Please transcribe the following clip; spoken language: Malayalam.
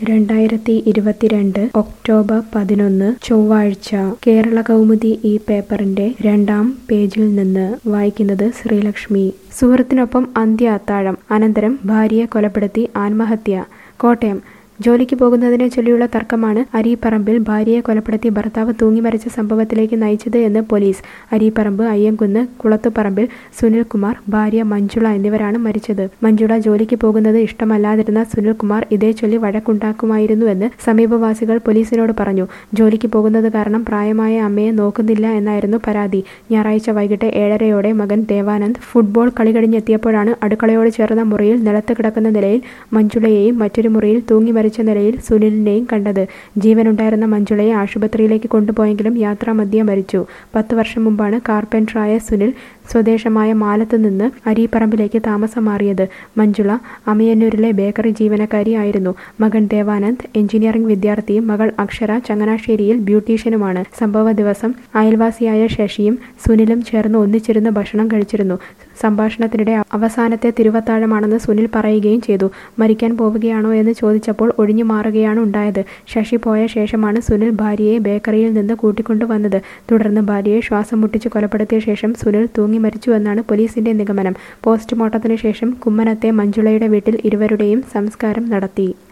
രണ്ടായിരത്തി ഇരുപത്തിരണ്ട് ഒക്ടോബർ പതിനൊന്ന് ചൊവ്വാഴ്ച കേരള കൗമുദി ഈ പേപ്പറിന്റെ രണ്ടാം പേജിൽ നിന്ന് വായിക്കുന്നത് ശ്രീലക്ഷ്മി സുഹൃത്തിനൊപ്പം അന്ത്യ അത്താഴം അനന്തരം ഭാര്യയെ കൊലപ്പെടുത്തി ആത്മഹത്യ കോട്ടയം ജോലിക്ക് പോകുന്നതിനെ ചൊല്ലിയുള്ള തർക്കമാണ് അരീപ്പറമ്പിൽ ഭാര്യയെ കൊലപ്പെടുത്തി ഭർത്താവ് തൂങ്ങിമരിച്ച സംഭവത്തിലേക്ക് നയിച്ചത് എന്ന് പോലീസ് അരീപ്പറമ്പ് അയ്യങ്കുന്ന് കുളത്തുപറമ്പിൽ സുനിൽകുമാർ ഭാര്യ മഞ്ജുള എന്നിവരാണ് മരിച്ചത് മഞ്ജുള ജോലിക്ക് പോകുന്നത് ഇഷ്ടമല്ലാതിരുന്ന സുനിൽകുമാർ ഇതേ ചൊല്ലി വഴക്കുണ്ടാക്കുമായിരുന്നുവെന്ന് സമീപവാസികൾ പോലീസിനോട് പറഞ്ഞു ജോലിക്ക് പോകുന്നത് കാരണം പ്രായമായ അമ്മയെ നോക്കുന്നില്ല എന്നായിരുന്നു പരാതി ഞായറാഴ്ച വൈകിട്ട് ഏഴരയോടെ മകൻ ദേവാനന്ദ് ഫുട്ബോൾ കളി കഴിഞ്ഞെത്തിയപ്പോഴാണ് അടുക്കളയോട് ചേർന്ന മുറിയിൽ നിലത്ത് കിടക്കുന്ന നിലയിൽ മഞ്ജുളയെയും മറ്റൊരു മുറിയിൽ തൂങ്ങി മരിച്ച നിലയിൽ സുനിലിനെയും കണ്ടത് ജീവനുണ്ടായിരുന്ന മഞ്ജുളയെ ആശുപത്രിയിലേക്ക് കൊണ്ടുപോയെങ്കിലും യാത്രാമധ്യേ മരിച്ചു പത്ത് വർഷം മുമ്പാണ് കാർപ്പൻറ്ററായ സുനിൽ സ്വദേശമായ മാലത്ത് നിന്ന് അരീപ്പറമ്പിലേക്ക് താമസം മാറിയത് മഞ്ജുള അമയന്നൂരിലെ ബേക്കറി ജീവനക്കാരി ആയിരുന്നു മകൻ ദേവാനന്ദ് എഞ്ചിനീയറിംഗ് വിദ്യാർത്ഥിയും മകൾ അക്ഷര ചങ്ങനാശ്ശേരിയിൽ ബ്യൂട്ടീഷ്യനുമാണ് സംഭവ ദിവസം അയൽവാസിയായ ശശിയും സുനിലും ചേർന്ന് ഒന്നിച്ചിരുന്ന് ഭക്ഷണം കഴിച്ചിരുന്നു സംഭാഷണത്തിനിടെ അവസാനത്തെ തിരുവത്താഴമാണെന്ന് സുനിൽ പറയുകയും ചെയ്തു മരിക്കാൻ പോവുകയാണോ എന്ന് ചോദിച്ചപ്പോൾ ഒഴിഞ്ഞു മാറുകയാണ് ഉണ്ടായത് ശശി പോയ ശേഷമാണ് സുനിൽ ഭാര്യയെ ബേക്കറിയിൽ നിന്ന് കൂട്ടിക്കൊണ്ടുവന്നത് തുടർന്ന് ഭാര്യയെ ശ്വാസം മുട്ടിച്ച് കൊലപ്പെടുത്തിയ ശേഷം സുനിൽ തൂങ്ങി മരിച്ചുവെന്നാണ് പോലീസിന്റെ നിഗമനം പോസ്റ്റ്മോർട്ടത്തിന് ശേഷം കുമ്മനത്തെ മഞ്ജുളയുടെ വീട്ടിൽ ഇരുവരുടെയും സംസ്കാരം നടത്തി